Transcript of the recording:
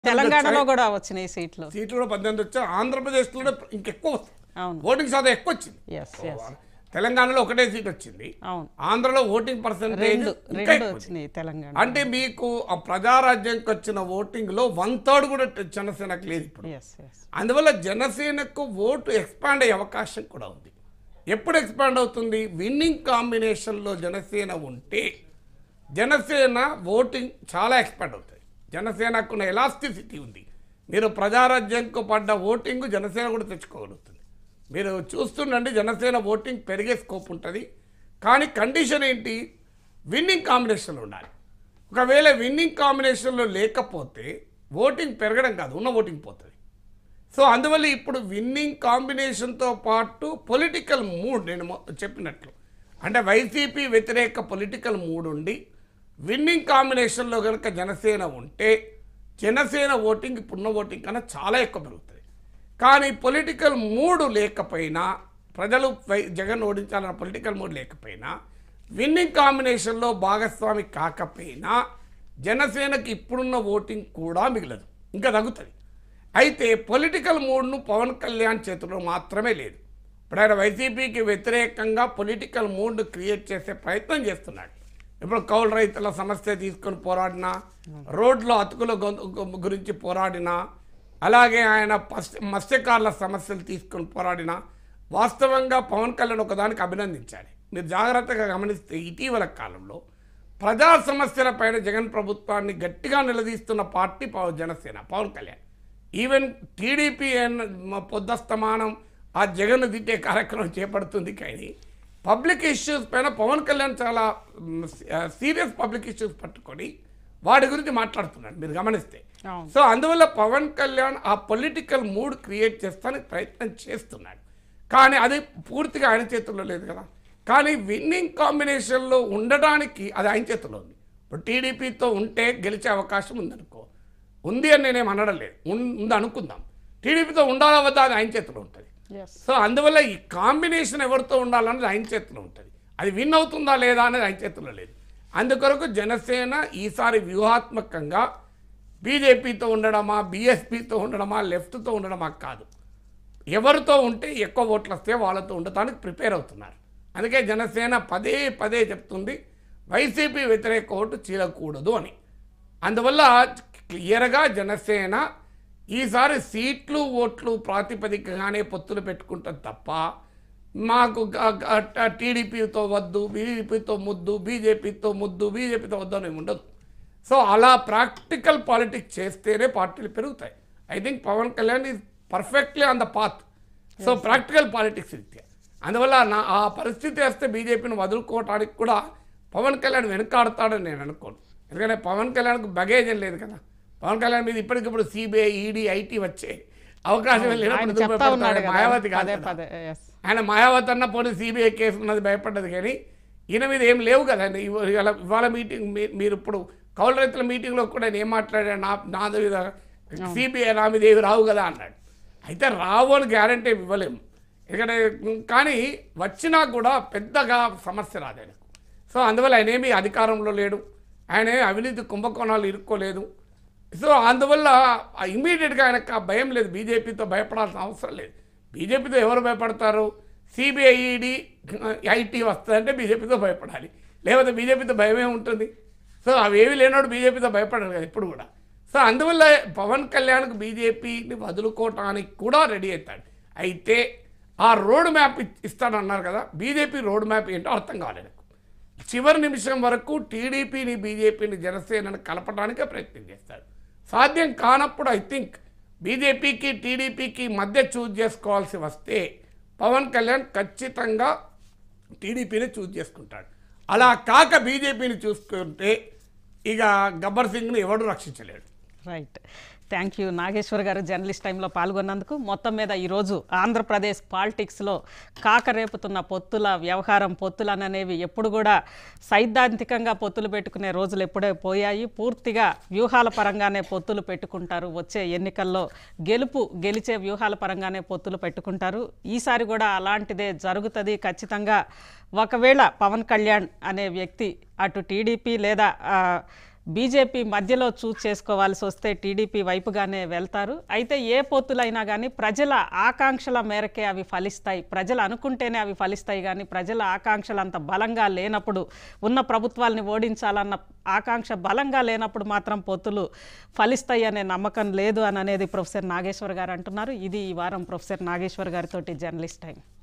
తెలంగాణలో కూడా వచ్చినాయి సీట్లు సీట్లు కూడా పద్దెనిమిది వచ్చాయి ఆంధ్రప్రదేశ్లో కూడా ఇంకెక్కువ వస్తాయి అవును ఓటింగ్ శాతం ఎక్కువ వచ్చింది ఎస్ ఎస్ తెలంగాణలో ఒకటే సీట్ వచ్చింది అవును ఆంధ్రలో ఓటింగ్ పర్సెంటేజ్ రెండు ఇంకా రెండు ఎక్కువ ఉంది. వచ్చినాయి తెలంగాణ అంటే మీకు ఆ ప్రజారాజ్యంకి వచ్చిన ఓటింగ్ లో వన్ థర్డ్ కూడా జనసేనకు లేదు ఇప్పుడు ఎస్ ఎస్ అందువల్ల జనసేనకు ఓటు ఎక్స్పాండ్ అయ్యే అవకాశం కూడా ఉంది ఎప్పుడు ఎక్స్పాండ్ అవుతుంది విన్నింగ్ కాంబినేషన్లో జనసేన ఉంటే జనసేన ఓటింగ్ చాలా ఎక్స్పాండ్ అవుతుంది జనసేనకున్న ఎలాస్టిసిటీ ఉంది మీరు ప్రజారాజ్యంకు పడ్డ ఓటింగ్ జనసేన కూడా తెచ్చుకోగలుగుతుంది మీరు చూస్తుండండి జనసేన ఓటింగ్ పెరిగే స్కోప్ ఉంటుంది కానీ కండిషన్ ఏంటి విన్నింగ్ కాంబినేషన్లో ఉండాలి ఒకవేళ విన్నింగ్ కాంబినేషన్లో లేకపోతే ఓటింగ్ పెరగడం కాదు ఉన్న ఓటింగ్ పోతుంది సో అందువల్ల ఇప్పుడు విన్నింగ్ కాంబినేషన్తో పాటు పొలిటికల్ మూడ్ నేను మొ- చెప్పినట్లు అంటే వైసీపీ వ్యతిరేక పొలిటికల్ మూడ్ ఉండి విన్నింగ్ కాంబినేషన్లో కనుక జనసేన ఉంటే జనసేన ఓటింగ్ ఇప్పుడున్న ఓటింగ్ కన్నా చాలా ఎక్కువ పెరుగుతుంది కానీ పొలిటికల్ మూడ్ లేకపోయినా ప్రజలు వై- జగన్ ఓడించాలన్న పొలిటికల్ మూడ్ లేకపోయినా విన్నింగ్ కాంబినేషన్లో భాగస్వామి కాకపోయినా జనసేనకి ఇప్పుడున్న ఓటింగ్ కూడా మిగలదు ఇంకా తగ్గుతుంది అయితే పొలిటికల్ మూడ్ను పవన్ కళ్యాణ్ చేతిలో మాత్రమే లేదు ఇప్పుడు ఆయన వైసీపీకి వ్యతిరేకంగా పొలిటికల్ మూడ్ క్రియేట్ చేసే ప్రయత్నం చేస్తున్నాడు ఇప్పుడు కౌలు రైతుల సమస్య తీసుకొని పోరాడినా రోడ్లో అతుకుల గొంతు గు- గురించి పోరాడినా అలాగే ఆయన పస్- మత్స్యకారుల సమస్యలు తీసుకొని పోరాడినా వాస్తవంగా పవన్ కళ్యాణ్ ఒకదానికి అభినందించాలి మీరు జాగ్రత్తగా గమనిస్తే ఇటీవల కాలంలో ప్రజా సమస్యలపైన జగన్ ప్రభుత్వాన్ని గట్టిగా నిలదీస్తున్న పార్టీ పవ- జనసేన పవన్ కళ్యాణ్ ఈవెన్ టీడీపీ పొద్దస్తమానం ఆ జగన్ దిట్టే కార్యక్రమం చేపడుతుంది కానీ పబ్లిక్ ఇష్యూస్ పైన పవన్ కళ్యాణ్ చాలా సీరియస్ పబ్లిక్ ఇష్యూస్ పట్టుకొని వాటి గురించి మాట్లాడుతున్నాడు మీరు గమనిస్తే అవును. సో అందువల్ల పవన్ కళ్యాణ్ ఆ పొలిటికల్ మూడ్ క్రియేట్ చేస్తానికి ప్రయత్నం చేస్తున్నాడు కానీ అది పూర్తిగా ఆయన చేతుల్లో లేదు కదా కానీ విన్నింగ్ కాంబినేషన్లో ఉండడానికి అది ఆయన చేతుల్లో ఉంది ఇప్పుడు టీడీపీతో ఉంటే గెలిచే అవకాశం ఉందనుకో ఉంది అని నేనేం అనడం లేదు ఉన్- ఉంది అనుకుందాం టీడీపీతో ఉండాలా వద్దా అది ఆయన చేతిలో ఉంటుంది ఎస్ సో అందువల్ల ఈ కాంబినేషన్ ఎవరితో ఉండాలన్నది ఆయన చేతిలో ఉంటుంది అది విన్ అవుతుందా లేదా అనేది ఆయన చేతిలో లేదు అందుకొరకు జనసేన ఈసారి వ్యూహాత్మకంగా బీజేపీతో ఉండడమా బీఎస్పీతో ఉండడమా లెఫ్ట్తో ఉండడమా కాదు ఎవరితో ఉంటే ఎక్కువ ఓట్లు వస్తే వాళ్ళతో ఉండటానికి ప్రిపేర్ అవుతున్నారు అందుకే జనసేన పదే పదే చెప్తుంది వైసీపీ వ్యతిరేక ఓటు చీలకూడదు అని అందువల్ల క్లియర్గా జనసేన ఈసారి సీట్లు ఓట్లు ప్రాతిపదికగానే పొత్తులు పెట్టుకుంటాం తప్ప మాకు గ- గ- టీడీపీతో వద్దు బీజేపీతో ముద్దు బీజేపీతో ముద్దు బీజేపీతో వద్దు అని ఉండదు సో అలా ప్రాక్టికల్ పాలిటిక్స్ చేస్తేనే పార్టీలు పెరుగుతాయి I think Pawan Kalyan is perfectly on the path so practical politics రీత్యా అందువల్ల నా ఆ పరిస్థితి వస్తే బీజేపీని వదులుకోవటానికి కూడా పవన్ కళ్యాణ్ వెనుకాడతాడని నేను అనుకోను ఎందుకంటే పవన్ కళ్యాణ్కు బగేజ్ ఏం లేదు కదా పవన్ కళ్యాణ్ మీద ఇప్పటికిప్పుడు సిబిఐ ఈడీ ఐటీ వచ్చే అవకాశం ఆయన లేనప్పుడు చెప్తా ఎందుకు ఉన్నాడు భయపడతాడు? కదా మాయావతి కాదు పదే కదా. పదే ఎస్ ఆయన మాయావతి అన్న పోనీ సిబిఐ కేసు ఉన్నది భయపడ్డది కానీ ఈయన మీద ఏం లేవు కదండి ఇవ- ఇవాళ ఇవాళ మీటింగ్ మీ- మీరు ఇప్పుడు కౌలు రైతుల మీటింగ్లో కూడా నేను ఏం మాట్లాడాడు నా నా మీద సిబిఐ నా మీద ఏవి రావు కదా అన్నాడు అయితే రావు అని గ్యారంటీ ఇవ్వలేము ఎందుకంటే కానీ వచ్చినా కూడా పెద్దగా సమస్య రాదు ఆయనకు సో అందువల్ల ఆయన ఏమీ అధికారంలో లేడు ఆయన ఏమీ అవినీతి కుంభకోణాలు ఇరుక్కోలేదు సో అందువల్ల ఇమీడియట్గా ఆయనకు ఆ భయం లేదు బీజేపీతో భయపడాల్సిన అవసరం లేదు బీజేపీతో ఎవరు భయపడతారు సిబిఐ ఈడీ ఐటీ వస్తుందంటే బీజేపీతో భయపడాలి లేకపోతే బీజేపీతో భయమే ఉంటుంది సో అవి ఏవి లేనోడు బీజేపీతో భయపడరు కదా ఇప్పుడు కూడా సో అందువల్ల పవన్ కళ్యాణ్కి బీజేపీని వదులుకోవటానికి కూడా రెడీ అవుతాడు అయితే ఆ రోడ్ మ్యాప్ ఇస్తాడన్నారు కదా బీజేపీ రోడ్ మ్యాప్ ఏంటో అర్థం కావాలి నాకు చివరి నిమిషం వరకు టీడీపీని బీజేపీని జనసేనని కలపడానికే ప్రయత్నం చేస్తాడు సాధ్యం కానప్పుడు ఐ థింక్ బీజేపీకి టీడీపీకి మధ్య చూజ్ చేసుకోవాల్సి వస్తే పవన్ కళ్యాణ్ ఖచ్చితంగా టీడీపీని చూజ్ చేసుకుంటాడు అలా కాక బీజేపీని చూసుకుంటే ఇక గబ్బర్ సింగ్ని ఎవడు రక్షించలేడు right thank you Nageshwar garu journalist టైంలో పాల్గొన్నందుకు మొత్తం మీద ఈరోజు ఆంధ్రప్రదేశ్ పాలిటిక్స్లో కాకరేపుతున్న పొత్తుల వ్యవహారం పొత్తులు అనేవి ఎప్పుడు కూడా సైద్ధాంతికంగా పొత్తులు పెట్టుకునే రోజులు ఎప్పుడే పోయాయి పూర్తిగా వ్యూహాల పరంగానే పొత్తులు పెట్టుకుంటారు వచ్చే ఎన్నికల్లో గెలుపు గెలిచే వ్యూహాల పరంగానే పొత్తులు పెట్టుకుంటారు ఈసారి కూడా అలాంటిదే జరుగుతుంది ఖచ్చితంగా ఒకవేళ పవన్ కళ్యాణ్ అనే వ్యక్తి అటు టీడీపీ లేదా ఆ, బీజేపీ మధ్యలో చూస్ చేసుకోవాల్సి వస్తే టీడీపీ వైపుగానే వెళ్తారు అయితే ఏ పొత్తులైనా కానీ ప్రజల ఆకాంక్షల మేరకే అవి ఫలిస్తాయి ప్రజలు అనుకుంటేనే అవి ఫలిస్తాయి కానీ ప్రజల ఆకాంక్షలు అంత బలంగా లేనప్పుడు ఉన్న ప్రభుత్వాల్ని ఓడించాలన్న ఆకాంక్ష బలంగా లేనప్పుడు మాత్రం పొత్తులు ఫలిస్తాయి అనే నమ్మకం లేదు అని అనేది ప్రొఫెసర్ నాగేశ్వర్ గారు అంటున్నారు ఇది ఈ వారం ప్రొఫెసర్ నాగేశ్వర్ గారితోటి జర్నలిస్ట్ టైం